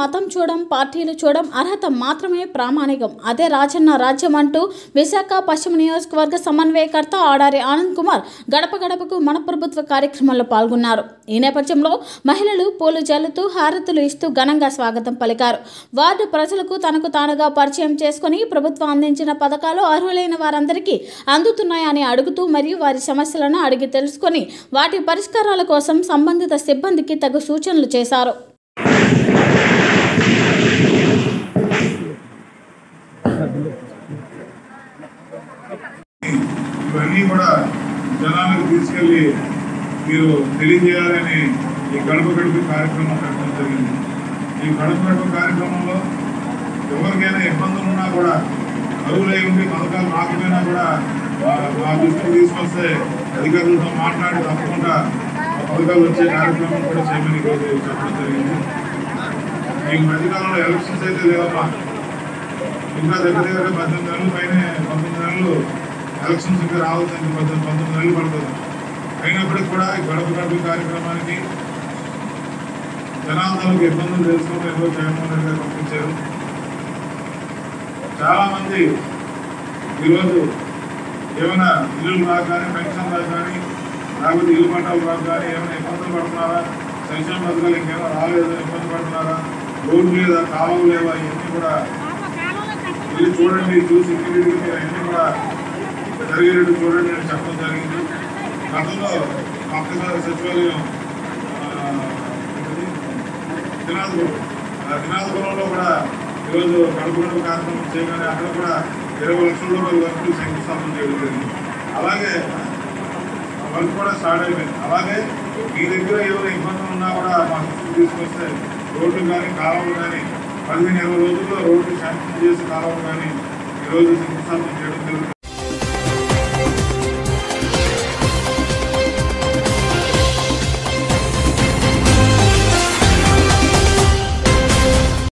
మతం చూడం పార్టీలు చూడం అర్హత మాత్రమే ప్రామాణికం అదే రాజన్న రాజ్యం అంటూ విశాఖ పశ్చిమ నియోజకవర్గ సమన్వయకర్త ఆడారి ఆనంద్ కుమార్ గడప గడపకు మన ప్రభుత్వ కార్యక్రమంలో పాల్గొన్నారు ఈ నేపథ్యంలో మహిళలు పూలు జల్లుతూ హారతులు ఇస్తూ ఘనంగా స్వాగతం పలికారు వార్డు ప్రజలకు తనకు తానుగా పరిచయం చేసుకుని ప్రభుత్వం అందించిన పథకాలు అర్హులైన వారందరికీ అందుతున్నాయని అడుగుతూ మరియు వారి సమస్యలను అడిగి తెలుసుకొని వాటి పరిష్కారాల కోసం సంబంధిత సిబ్బందికి తగు సూచనలు చేశారు ఇవన్నీ కూడా జనాలకు తీసుకెళ్ళి మీరు తెలియజేయాలని ఈ గడప గడప కార్యక్రమం పెట్టడం జరిగింది ఈ గడప గడప కార్యక్రమంలో ఎవరికైనా ఇబ్బందులు ఉన్నా కూడా అరువులై ఉండి పథకాలు రాకపోయినా కూడా మా- మా దృష్టికి తీసుకొస్తే అధికారులతో మాట్లాడి తప్పకుండా ఆ పథకాలు వచ్చే కార్యక్రమం కూడా చేయమని ఈరోజు చెప్పడం జరిగింది ఈ మధ్యకాలంలో ఎలక్షన్స్ అయితే లేవమ్మా ఇంకా దగ్గర దగ్గర పద్దెనిమిది నెలల పైన పంతొమ్మిది నెలలు ఎలక్షన్స్ ఇంకా రావాల్సింది పద్దెనిమిది పంతొమ్మిది నెలలు పడుతుంది అయినప్పటికీ కూడా ఈ గడప గడప కార్యక్రమానికి జనాందాలకు ఇబ్బందులు తెలుసుకుని ఈరోజు జగన్మోహన్ రెడ్డి గారు పంపించారు చాలా మంది ఈరోజు ఏమైనా ఇల్లు రాక కానీ పెన్షన్ రాక కానీ లేకపోతే ఇల్లు పట్టాలు రాక కానీ ఏమైనా ఇబ్బందులు పడుతున్నారా సంక్షేమ పథకాలు ఇంకేమైనా రాలేదు ఇబ్బంది పడుతున్నారా రోడ్డు లేదా కాలువలు లేవా ఇవన్నీ కూడా వెళ్ళి చూడండి చూసి ఇంటికి మీరు అన్ని కూడా జరిగేటట్టు చూడండి అని చెప్పడం జరిగింది గతంలో పక్కన సచివాలయం ఆ, ఏంటిది? దినాజపురం ఆ దినాజపురంలో కూడా ఈరోజు కడుపునడు కార్యక్రమం చేయగానే అక్కడ కూడా ఇరవై లక్షల రూపాయల వరకు శంకుస్థాపన చేయడం జరిగింది అలాగే వర్క్ కూడా స్టార్ట్ అయిపోయింది అలాగే మీ దగ్గర ఏమైనా ఇబ్బందులు ఉన్నా కూడా మా దృష్టికి తీసుకొస్తే రోడ్లు కానీ కాలువలు కానీ పదిహేను ఇరవై రోజుల్లో రోడ్లు శాంక్షన్ చేసి కాలువలు కానీ ఈరోజు శంకుస్థాపన చేయడం జరుగుతుంది